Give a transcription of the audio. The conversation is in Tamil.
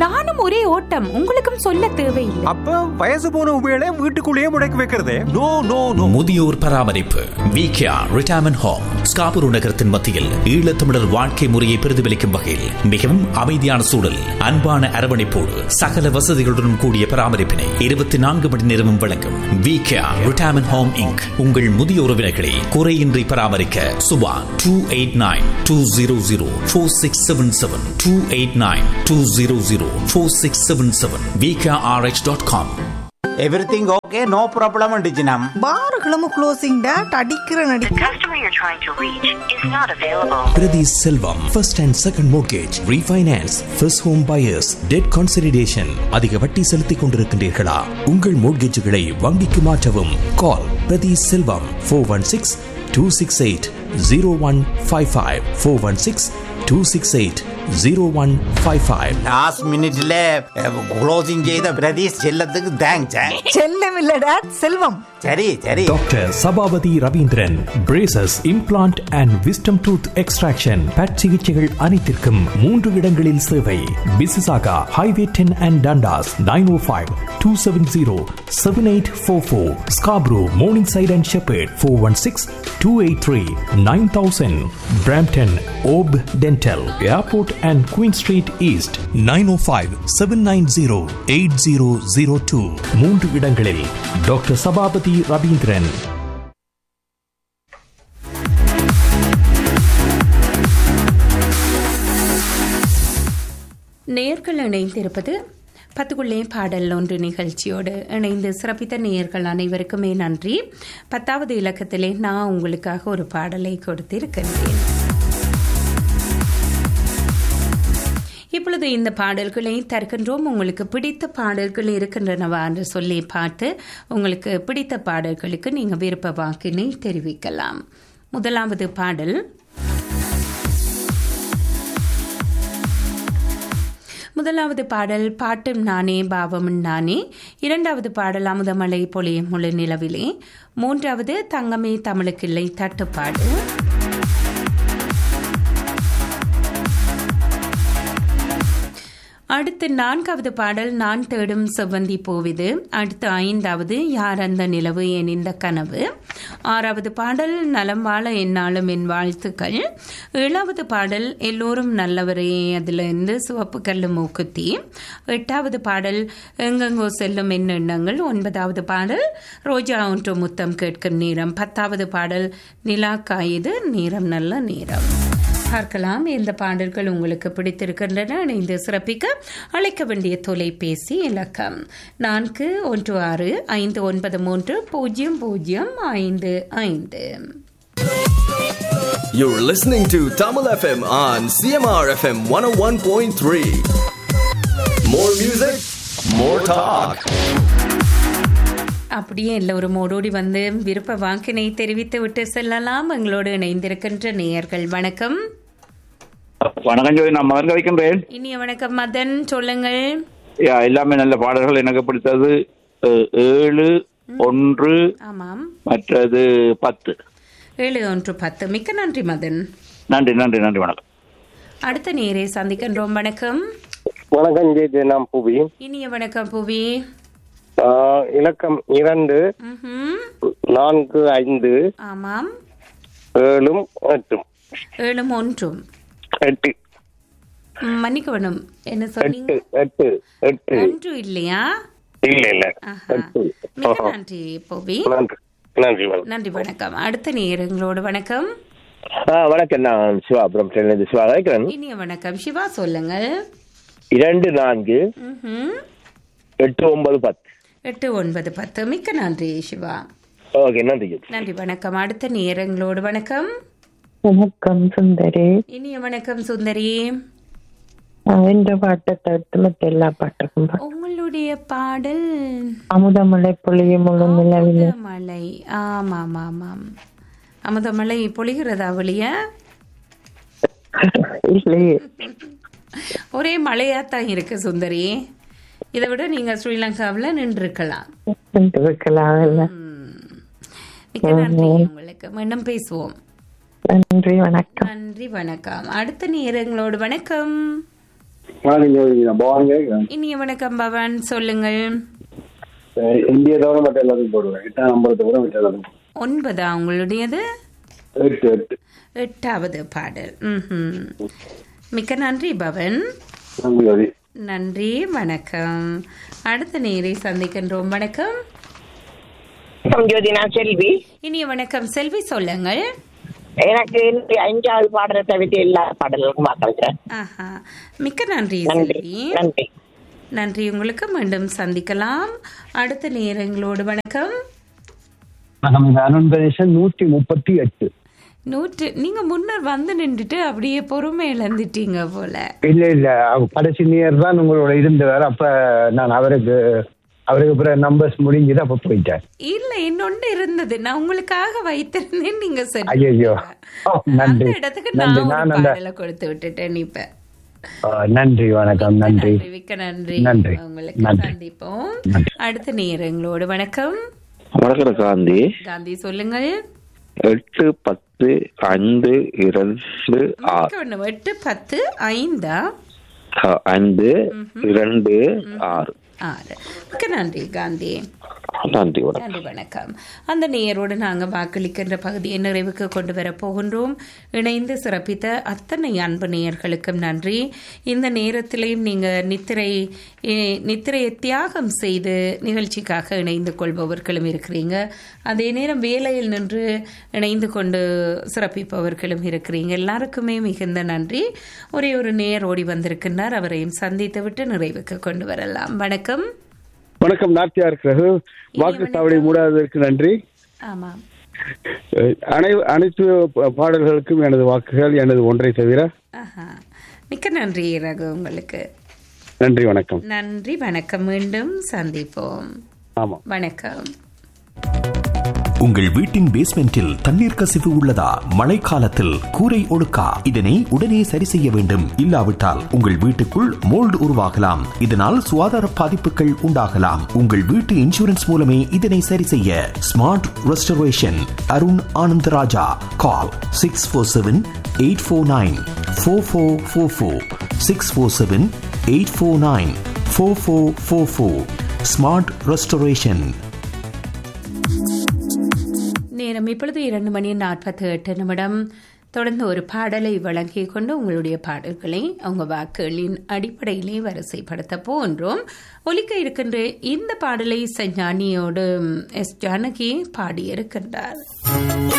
நானும் ஒரே ஓட்டம் உங்களுக்கும் சொல்ல தேவையில்லை அப்ப வயசு போன உபயோக வீட்டுக்குள்ளேயே முடக்கி வைக்கிறதே நோ நோ நோ முதியோர் பராமரிப்பு விகேஆர் ரிட்டையர்மெண்ட் ஹோம் ஸ்காபுரு நகரத்தின் மத்தியில் ஈழத்தமிழர் வாழ்க்கை முறையை பிரதிபலிக்கும் வகையில் மிகவும் அமைதியான சூழல் அன்பான அரவணைப்போடு சகல வசதிகளுடன் கூடிய பராமரிப்பினை இருபத்தி நான்கு மணி நேரமும் வழங்கும் விகேஆர் ரிட்டையர்மெண்ட் ஹோம் இங்க் உங்கள் முதிய உறவினர்களை குறையின்றி பராமரிக்க Subha two eight nine two zero zero four six seven seven two eight nine two zero zero four six seven seven VKRH dot com everything okay no problem டிஜினம் பாருகளும் க்ளோசிங் டேட் அடிக்கிற நடி The customer you're trying to reach is not available. Priti Selvam, first and second mortgage, refinance, first home buyers, debt consolidation. அதிக வட்டி செலுத்திக் கொண்டிருக்கின்றீர்களா உங்கள் மோட்கேஜுகளை வங்கிக்கு மாற்றவும் கால் பிரதி Selvam four one six two six eight zero one five five four one six two six eight zero one five five last மினிட்ல க்ளோசிங் செய்த பிரதீஷ் செல்லத்துக்கு தேங்க்ஸ் செல்லம் இல்ல டேட் செல்வம் சரி சரி doctor Sabapathy Ravindran braces implant and wisdom tooth extraction but சிகிச்சைகள் அனைத்திற்கும் மூன்று இடங்களில் சேவை Mississauga highway ten and Dundas nine O five two seven zero seven eight four four Scarborough Morningside and Sheppard four one six two eight three nine thousand Brampton ஓப் dental airport and Queen street east nine O five seven nine zero eight zero zero two மூன்று இடங்களில் டாக்டர் சபாபதி ரவீந்திரன் நேர்கள் இணைந்திருப்பது பத்துக்குள்ளே பாடல் ஒன்று நிகழ்ச்சியோடு இணைந்து சிறப்பித்த நேயர்கள் அனைவருக்குமே நன்றி பத்தாவது இலக்கத்திலே நான் உங்களுக்காக ஒரு பாடலை கொடுத்திருக்கின்றேன் இப்பொழுது இந்த பாடல்களை தருகின்றோம் உங்களுக்கு பிடித்த பாடல்கள் இருக்கின்றனவா என்று சொல்லி பார்த்து உங்களுக்கு பிடித்த பாடல்களுக்கு நீங்கள் விருப்ப வாக்கினை தெரிவிக்கலாம் முதலாவது பாடல் முதலாவது பாடல் பாட்டும் நானே பாவமும் நானே இரண்டாவது பாடல் அமுதமலை பொழியும் முழு நிலவிலே மூன்றாவது தங்கமே தமிழுக்கில்லை தட்டுப்பாடு அடுத்து நான்காவது பாடல் நான் தேடும் செவ்வந்தி பூவிது அடுத்து ஐந்தாவது யார் அந்த நிலவு என் இந்த கனவு ஆறாவது பாடல் நலம் வாழ என்னாலும் என் வாழ்த்துக்கள் ஏழாவது பாடல் எல்லோரும் நல்லவரே அதிலிருந்து சிவப்பு கல்லு மூக்குத்தி எட்டாவது பாடல் எங்கெங்கோ செல்லும் என் எண்ணங்கள் ஒன்பதாவது பாடல் ரோஜா ஒன்று முத்தம் கேட்கும் நேரம் பத்தாவது பாடல் நிலா காயுது நேரம் நல்ல நேரம் பார்க்கலாம் இந்த பாடல்கள் உங்களுக்கு பிடித்திருக்கின்றன இணைந்து சிறப்பிக்க அழைக்க வேண்டிய தொலைபேசி இலக்கம் நான்கு ஒன்று ஆறு ஐந்து ஒன்பது மூன்று பூஜ்ஜியம் பூஜ்ஜியம் ஐந்து ஐந்து You're listening to Tamil FM on CMR FM 101.3. More music, more talk. அப்படியே எல்லோரும் ஓடோடி வந்து விருப்ப வாக்கினை தெரிவித்து விட்டு செல்லலாம் எங்களோடு இணைந்திருக்கின்ற நேயர்கள் வணக்கம் வணக்கம் ஜோதி நான் மகன் வைக்கின்றேன் இனிய வணக்கம் மதன் சொல்லுங்கள் யா, எல்லாமே நல்ல பாடல்கள் எனக்கு பிடித்தது அஹ், ஏழு ஒன்று ஆமாம் மற்றது பத்து ஏழு ஒன்று பத்து மிக்க நன்றி மதன் நன்றி நன்றி நன்றி வணக்கம் அடுத்த நேரே சந்திக்கின்றோம் வணக்கம் வணக்கம் ஜெய் நாம் புவி இனிய வணக்கம் புவி ஆஹ் இலக்கம் இரண்டு ம்ஹும். நான்கு ஐந்து ஆமாம் ஏழும் எட்டும் ஏழும் ஒன்றும் எட்டு ம், மன்னிக்க வேணும் என்ன சொன்னீங்க எட்டு எட்டு எட்டு ஒன்று இல்லையா இல்ல இல்ல ஆஹா. எட்டு மிக ஆஹா. நன்றி புவி நன்றி நன்றி வணக்கம் நன்றி வணக்கம் அடுத்த நேரங்களோடு வணக்கம் ஆ வணக்கம் நான் சிவா அப்புறம் சென்னை சிவா அழைக்கிறேன் இனிய வணக்கம் சிவா சொல்லுங்கள் இரண்டு நான்கு ம்ஹும். எட்டு ஒன்பது பத்து எட்டு ஒன்பது பத்து மிக்க நன்றி சிவா ஓகே நன்றி ஜெய் நன்றி வணக்கம் அடுத்த நேரங்களோடு வணக்கம் வணக்கம் சுந்தரி இனிய வணக்கம் சுந்தரி இந்த பாட்டை தவிர்த்து மற்ற எல்லா பாட்டுக்கும் பா- உங்களுடைய பாடல் அமுதமலை பொழியும் முழு நிலவிலே அமுதமலை ஆமாம் ஆமாம் அமுதமலை பொழிகிறதா வெளிய இல்லையே ஒரே மழையாத்தான் இருக்கு சுந்தரி இதை விட நீங்க ஸ்ரீலங்காவில் நின்றுருக்கலாம் இருக்கலாம் இல்ல மிக்க நன்றி உங்களுக்கு மீண்டும் பேசுவோம் நன்றி வணக்கம் நன்றி வணக்கம் அடுத்த நேரங்களோடு வணக்கம் வணக்கம் ஜோதிங்க பவான் கேட்குறேன் இனிய வணக்கம் பவன் சொல்லுங்கள் இந்திய தவிர மற்ற எல்லாத்தையும் போடுவேன் எட்டாம் நம்பரை தவிர மற்ற எல்லாத்தையும் ஒன்பதா உங்களுடையது எட்டு எட்டு எட்டாவது பாடல் ம்ஹும். மிக்க நன்றி பவன் நன்றி ஜோதி நன்றி வணக்கம் அடுத்த நேரை சந்திக்கின்றோம் வணக்கம் ஜோதி நான் செல்வி இனிய வணக்கம் செல்வி சொல்லுங்கள் எனக்கு இந்த அஞ்சாவது பாடலை தவிர்த்து எல்லா பாடல்களுக்கும் வாக்களிக்கிறேன் ஆஹா மிக்க நன்றி நன்றி செல்வி நன்றி நன்றி உங்களுக்கு மீண்டும் சந்திக்கலாம் அடுத்த நேரங்களோடு வணக்கம் வணக்கம் இது அருண் கணேசன் நூற்றி முப்பத்தி எட்டு நூற்று நீங்க முன்னர் வந்து நின்றுட்டு அப்படியே பொறுமை இழந்துட்டீங்க போல இல்ல இல்ல அவ கடைசி நேர் தான் உங்களோட இருந்தவர் அப்ப நான் அவருக்கு அவருக்கு பிறகு நம்பர்ஸ் முடிஞ்சது அப்ப போயிட்டேன் இல்ல இன்னொன்று இருந்தது நான் உங்களுக்காக வைத்திருந்தேன் நீங்க சரி ஐயோ நன்றி அந்த இடத்துக்கு நன்றி நான் நான் ஒரு அந்த பாடலை கொடுத்து விட்டுட்டேன் இப்ப ஆ, நன்றி வணக்கம் நன்றி மிக்க நன்றி நன்றி உங்களுக்கு நன்றி சந்திப்போம் அடுத்த நேரங்களோடு வணக்கம் வணக்கம் காந்தி காந்தி சொல்லுங்கள் எட்டு பத்து ஐந்து இரண்டு ஆறு மிக்க ஒண்ணு. எட்டு பத்து ஐந்தா அ, ஐந்து இரண்டு ஆறு ஆறு மிக்க நன்றி காந்தி நன்றி வணக்கம் நன்றி வணக்கம் அந்த நேயரோடு நாங்கள் வாக்களிக்கின்ற பகுதியை நிறைவுக்கு கொண்டு வரப் போகின்றோம் இணைந்து சிறப்பித்த அத்தனை அன்பு நேயர்களுக்கும் நன்றி இந்த நேரத்திலையும் நீங்கள் நித்திரை eh, நித்திரையை தியாகம் செய்து நிகழ்ச்சிக்காக இணைந்து கொள்பவர்களும் இருக்கிறீங்க அதே நேரம் வேலையில் நின்று இணைந்து கொண்டு சிறப்பிப்பவர்களும் இருக்கிறீங்க எல்லாருக்குமே மிகுந்த நன்றி ஒரே ஒரு நேர் ஓடி வந்திருக்கின்றார் அவரையும் சந்தித்து விட்டு நிறைவுக்கு கொண்டு வரலாம் வணக்கம் வணக்கம் நாட்டியார் ரகு வாக்குச்சாவடி மூடாததற்கு நன்றி ஆமாம் அஹ், அனை அனைத்து ப- பாடல்களுக்கும் எனது வாக்குகள் எனது ஒன்றை தவிர ஆஹா. மிக்க நன்றி ரகு உங்களுக்கு நன்றி வணக்கம் நன்றி வணக்கம் மீண்டும் சந்திப்போம் ஆமா வணக்கம் உங்கள் வீட்டின் பேஸ்மெண்டில் தண்ணீர் கசிவு உள்ளதா மழைக்காலத்தில் கூரை ஒழுக்கா இதனை உடனே சரி செய்ய வேண்டும் இல்லாவிட்டால் உங்கள் வீட்டுக்குள் மோல்டு உருவாகலாம் இதனால் சுகாதார பாதிப்புகள் உண்டாகலாம் உங்கள் வீட்டு இன்சூரன்ஸ் மூலமே இதனை சரி செய்ய smart restoration Arun Anandaraja call six four seven eight four nine four four four four six four seven eight four nine four four four four smart restoration நேரம் இப்பொழுது இரண்டு மணி நாற்பத்தி எட்டு நிமிடம் தொடர்ந்து ஒரு பாடலை வழங்கிக் கொண்டு உங்களுடைய பாடல்களை அவங்க வாக்குகளின் அடிப்படையிலே வரிசைப்படுத்த போன்றோம் ஒலிக்க இருக்கின்ற இந்த பாடலை சஞ்ஞானியோடு எஸ் ஜானகி பாடியிருக்கின்றார்